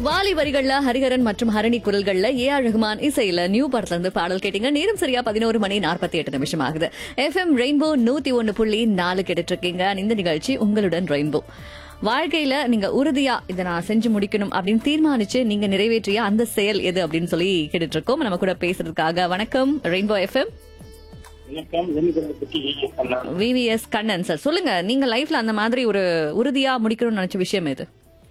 வாலி வரிகள்ல ஹரிஹரன் மற்றும் ஹரணி குரல்கள்ல ஏ ஆர் ரஹ்மான் இசையில நியூ படத்துல இருந்து பாடல் கேட்டீங்க நேரம் சரியா பதினோரு மணி நாற்பத்தி எட்டு நிமிஷம் ஆகுது எஃப்எம் ரெயின்போ நூத்தி ஒன்னு புள்ளி நாலு கேட்டுட்டு இருக்கீங்க இந்த நிகழ்ச்சி உங்களுடன் ரெயின்போ வாழ்க்கையில நீங்க உறுதியா இதை நான் செஞ்சு முடிக்கணும் அப்படின்னு தீர்மானிச்சு நீங்க நிறைவேற்றிய அந்த செயல் எது அப்படின்னு சொல்லி கேட்டுட்டு இருக்கோம் நம்ம கூட பேசுறதுக்காக வணக்கம் ரெயின்போ எஃப்எம் வணக்கம் வெண்ணிக்கடை பற்றி பண்ணலாம் விவிஎஸ் கண்ணன் சார் சொல்லுங்க நீங்க லைஃப்ல அந்த மாதிரி ஒரு உறுதியா முடிக்கணும்னு நினைச்ச விஷயம் எது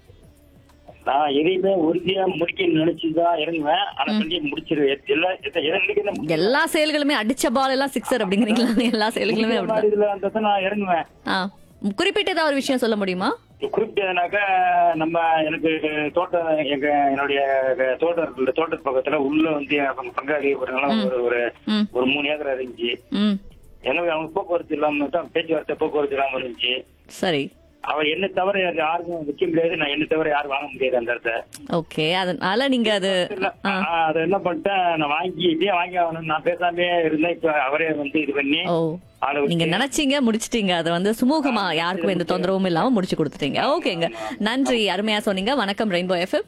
நான் எதையுமே உறுதியா முடிக்கணும்னு நினைச்சுதான் இறங்குவேன் ஆனா சொல்லி முடிச்சிருவேன் எல்லா எதை எதை நினைக்கிறேன் எல்லா செயல்களுமே அடிச்ச பால் எல்லாம் சிக்ஸர் அப்படிங்கிறீங்களா எல்லா செயல்களுமே அப்படிதான் இதுல அந்த தான் நான் இறங்குவேன் ஆ குறிப்பிட்ட ஏதாவது ஒரு விஷயம் சொல்ல முடியுமா குறிப்பிட்டதுனாக்கா நம்ம எனக்கு தோட்டம் எங்க என்னுடைய தோட்டம் இருக்குல்ல தோட்டத்து பக்கத்துல உள்ள வந்து அவங்க பங்காளி ஒரு நல்ல ஒரு ஒரு ம் ஒரு மூணு ஏக்கர் இருந்துச்சு ம் எனக்கு அவங்க போக்குவரத்து இல்லாம தான் பேச்சுவார்த்தை போக்குவரத்து இல்லாம இருந்துச்சு சரி அவ என்ன தவிர எனக்கு யாருக்கும் விற்க முடியாது நான் என்ன தவிர யாரும் வாங்க முடியாது அந்த இடத்த ஓகே அதனால நீங்க அது இல்ல, ஆ, அதை என்ன பண்ணிட்டேன் நான் வாங்கி இப்படியே வாங்கி ஆகணும் நான் பேசாமே இருந்தேன் இப்ப அவரே வந்து இது பண்ணி ஓ ஆளை விட்டு- நீங்க நினைச்சீங்க முடிச்சிட்டீங்க அதை வந்து சுமூகமா யாருக்கும் எந்த தொந்தரவும் இல்லாம முடிச்சு கொடுத்துட்டீங்க ஓகேங்க நன்றி அருமையா சொன்னீங்க வணக்கம் ரெயின்போ எஃப்எம்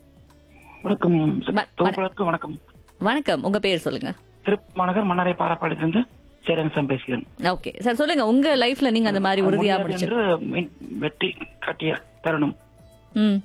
வணக்கம் வ- தொகுப்பாளருக்கு வணக்கம் வணக்கம் உங்க பேர் சொல்லுங்க திருப்பமாநகர் மன்னரை பாரப்பாளையத்திலிருந்து சேரங்கசம் பேசுகிறேன் ஓகே சார் சொல்லுங்க உங்க லைஃப்ல நீங்க அந்த மாதிரி உறுதியா முடியாது முடிச்சு என்று மின் வெட்டி காட்டிய தருணம் ம்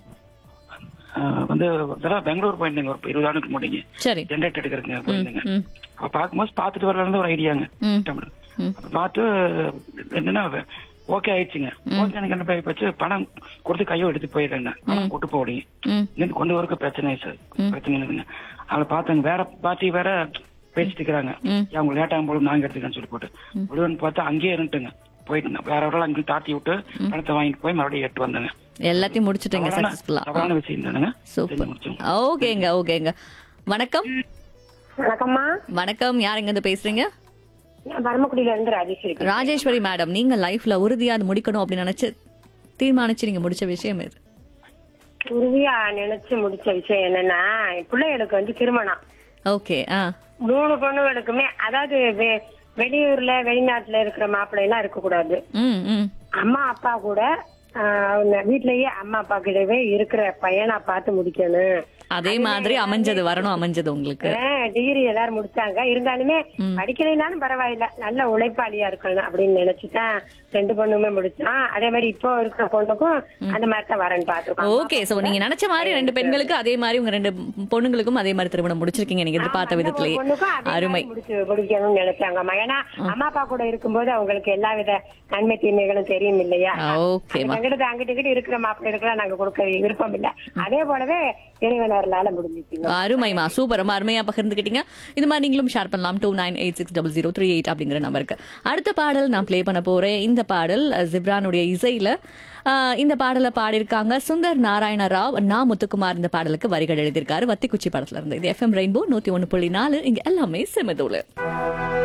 அஹ், வந்து இதெல்லாம் பெங்களூர் போயிருந்தேங்க ஒரு இருபது ஆண்டுக்கு முன்னாடி சரி ஜென்ரேட் எடுக்கிறதுங்க போயிருந்தேங்க ம் அப்ப பார்க்கும்போது பார்த்துட்டு வரல ஒரு ஐடியாங்க ம் தமிழ் ம். அப்ப பார்த்து என்னன்னா ஓகே ஆயிடுச்சுங்க ஓகே எனக்கு என்ன போய் வச்சு பணம் கொடுத்து கையோ எடுத்து போயிடுறேங்க பணம் கொண்டு போடுங்க ம் இங்க கொண்டு வரக்கு பிரச்சனை சார் பிரச்சனை இல்லைங்க அவளை பார்த்தாங்க வேற பார்ட்டி வேற பேசிட்டு இருக்கிறாங்க ம். அவங்க லேட் ஆகும் போது நாங்க எடுத்துக்கன்னு சொல்லி போட்டு விடுவன் பார்த்தா அங்கேயே இருந்துட்டுங்க போயிட்டு வேற ஒரு அங்கே தாட்டி விட்டு பணத்தை வாங்கிட்டு போய் மறுபடியும் எட்டு வந்தாங்க எல்லாத்தையும் முடிச்சிட்டீங்க தவறான- சக்சஸ்ஃபுல்லா தவறான விஷயம் தானுங்க சூப்பர் முடிச்சோம் ஓகேங்க ஓகேங்க வணக்கம் வணக்கம்மா வணக்கம் யார் எங்க இருந்து பேசுறீங்க நான் பரமக்குடியில இருந்து ராஜேஸ்வரி பேசுறேன். ராஜேஸ்வரி மேடம் நீங்க லைஃப்ல உறுதியா அது முடிக்கணும் அப்படின்னு நினைச்சு தீர்மானிச்சு நீங்க முடிச்ச விஷயம் எது உறுதியா நினைச்சு முடிச்ச விஷயம் என்னன்னா என் பிள்ளைகளுக்கு வந்து திருமணம் ஓகே ஆ மூணு பொண்ணுகளுக்குமே அதாவது வெ- வெளியூர்ல வெளிநாட்டுல இருக்கிற மாப்பிள்ளை எல்லாம் இருக்க கூடாது ம் ம் அம்மா அப்பா கூட ஆஹ், அவங்க வீட்லயே அம்மா அப்பா கிட்டவே இருக்கிற பையனா பார்த்து முடிக்கணும் அதே மாதிரி அமைஞ்சது வரணும் அமைஞ்சது உங்களுக்கு டிகிரி எல்லாரும் முடிச்சாங்க இருந்தாலுமே படிக்கலைனாலும் பரவாயில்ல நல்ல உழைப்பாளியா இருக்கணும் அப்படின்னு நினைச்சுதான் ரெண்டு பொண்ணுமே முடிச்சோம் அதே மாதிரி இப்போ இருக்கிற பொண்ணுக்கும் அந்த மாதிரி தான் வரேன்னு பாத்துருக்கோம் ஓகே சோ நீங்க நினைச்ச மாதிரி ரெண்டு பெண்களுக்கு அதே மாதிரி உங்க ரெண்டு பொண்ணுங்களுக்கும் அதே மாதிரி திருமணம் முடிச்சிருக்கீங்க நீங்க எதிர்பார்த்த விதத்திலேயே பொண்ணுக்கும் அதே அருமை மாதிரி முடிச்சு முடிக்கணும்னு நினைச்சாங்கம்மா ஏன்னா அம்மா அப்பா கூட இருக்கும்போது அவங்களுக்கு எல்லா வித நன்மை தீமைகளும் தெரியும் இல்லையா ஓகேமா அங்கிட்டு அங்கிட்டு இங்கிட்டு இருக்கிற மாப்பிள்ளைகளுக்கு நாங்க கொடுக்க விருப்பம் இல்ல அதே போலவே இறைவனர்களால முடிஞ்சிச்சுங்க அருமைமா சூப்பர் ரொம்ப அருமையா பகிர்ந்துக்கிட்டீங்க இது மாதிரி நீங்களும் ஷேர் பண்ணலாம் two nine eight six double zero three eight அப்படிங்கிற நம்பருக்கு அடுத்த பாடல் நான் ப்ளே பண்ண போறேன் இந்த பாடல் அஹ், ஜிப்ரானுடைய இசையில அஹ், இந்த பாடலை பாடியிருக்காங்க சுந்தர் நாராயண ராவ் நா முத்துக்குமார் இந்த பாடலுக்கு வரிகள் எழுதியிருக்காரு வத்திக்குச்சி படத்துல இருந்து இது எஃப்எம் ரெயின்போ நூத்தி ஒன்னு புள்ளி நாலு இங்க எல்லாமே செமதோலு